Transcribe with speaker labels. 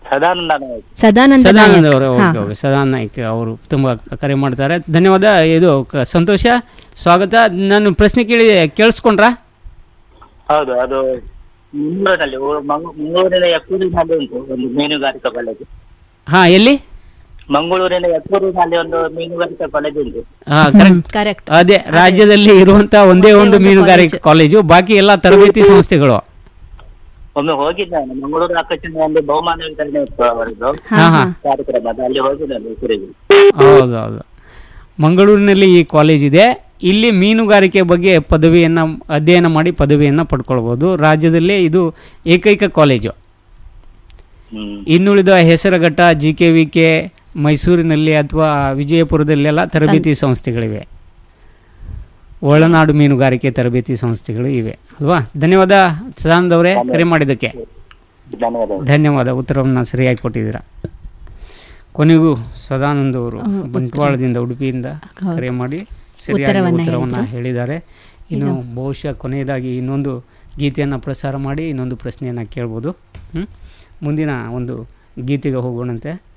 Speaker 1: ಸದಾನಂದ ನಾಯಕ್
Speaker 2: ಸದಾನಂದ
Speaker 3: ಸದಾನಂದ
Speaker 2: ನಾಯಕ್.
Speaker 3: ಅವರು
Speaker 2: ಹಾ,
Speaker 3: okay okay Sadananda Naik ಅವರು ತುಂಬ ಕರೆ ಮಾಡ್ತಾರೆ ಧನ್ಯವಾದ ಇದು ಕ- ಸಂತೋಷ ಸ್ವಾಗತ ನಾನು ಪ್ರಶ್ನೆ ಕೇಳಿ ಕೇಳಿಸ್ಕೊಂಡ್ರಾ
Speaker 1: ಹೌದು ಅದು ಮಂಗಳೂರಿನಲ್ಲಿ ಊ- ಮಂಗ- ಮಂಗಳೂರಿನ ಯಕ್ಕೂರಿನಲ್ಲಿ ಉಂಟು ಒಂದು ಮೀನುಗಾರಿಕಾ ಕಾಲೇಜು
Speaker 3: ಹಾಂ ಎಲ್ಲಿ
Speaker 1: ಮಂಗಳೂರಿನ ಯಕ್ಕೂರಿನಲ್ಲಿ ಒಂದು ಮೀನುಗಾರಿಕಾ ಕಾಲೇಜು ಉಂಟು
Speaker 3: ಹಾಂ
Speaker 2: ಹ್ಮ್,
Speaker 3: ಕರೆಕ್ಟ್
Speaker 2: correct.
Speaker 3: ಅದೇ ರಾಜ್ಯದಲ್ಲಿ ಇರುವಂತ ಒಂದೇ ಒಂದು ಮೀನುಗಾರಿಕೆ ಕಾಲೇಜು ಬಾಕಿ ಎಲ್ಲ ತರಬೇತಿ ಸಂಸ್ಥೆಗಳು
Speaker 1: ಒಮ್ಮೆ ಹೋಗಿದ್ದಾನೆ ಮಂಗಳೂರು ಆಕಾಶದಿಂದ ಒಂದು ಬಹುಮಾನ ವಿತರಣೆ ಇತ್ತು ಅವರದ್ದು
Speaker 2: ಹಾ,
Speaker 3: ಹಾ, ಹಾ.
Speaker 2: ಹಾ.
Speaker 1: ಕಾರ್ಯಕ್ರಮ ಅಲ್ಲಿ ಹೋಗಿದ್ದಾನೆ ಹೆಸರಿಗೆ
Speaker 3: ಹೌದು ಹೌದು ಮಂಗಳೂರಿನಲ್ಲಿ ಈ ಕಾಲೇಜ್ ಇದೆ ಇಲ್ಲಿ ಮೀನುಗಾರಿಕೆ ಬಗ್ಗೆ ಪದವಿಯನ್ನು ಅಧ್ಯಯನ ಮಾಡಿ ಪದವಿಯನ್ನು ಪಡ್ಕೊಳ್ಬೋದು ರಾಜ್ಯದಲ್ಲೇ ಇದು ಏಕೈಕ ಕಾಲೇಜು
Speaker 1: ಹ್ಮ್
Speaker 3: ಇನ್ನುಳಿದ Hesaraghatta G K V K ಮೈಸೂರಿನಲ್ಲಿ ಅಥವಾ ವಿಜಯಪುರದಲ್ಲೆಲ್ಲ ತರಬೇತಿ ಸಂಸ್ಥೆಗಳಿವೆ ಒಳನಾಡು ಮೀನುಗಾರಿಕೆ ತರಬೇತಿ ಸಂಸ್ಥೆಗಳು ಇವೆ ಅಲ್ವಾ ಧನ್ಯವಾದ ಸದಾನಂದ್ ಅವರೇ ಕರೆ ಮಾಡಿದ್ದಕ್ಕೆ
Speaker 1: ಧನ್ಯವಾದಗಳು
Speaker 3: ಧನ್ಯವಾದ ಉತ್ತರವನ್ನು ಸರಿಯಾಗಿ ಕೊಟ್ಟಿದ್ದೀರಾ ಕೊನೆಗೂ ಸದಾನಂದ್ ಅವರು ಬಂಟ್ವಾಳದಿಂದ ಉಡುಪಿಯಿಂದ ಕರೆ ಮಾಡಿ ಸರಿಯಾಗಿ
Speaker 2: ಉತ್ತರವನ್ನ
Speaker 3: ಉತ್ತರವನ್ನು
Speaker 2: ಹೇಳಿದ್ರು.
Speaker 3: ಹೇಳಿದ್ದಾರೆ ಇನ್ನು ಬಹುಶಃ ಕೊನೆಯದಾಗಿ ಇನ್ನೊಂದು ಗೀತೆಯನ್ನು ಪ್ರಸಾರ ಮಾಡಿ ಇನ್ನೊಂದು ಪ್ರಶ್ನೆಯನ್ನು ಕೇಳ್ಬೋದು ಹ್ಮ್? ಮುಂದಿನ ಒಂದು ಗೀತೆಗೆ ಹೋಗೋಣಂತೆ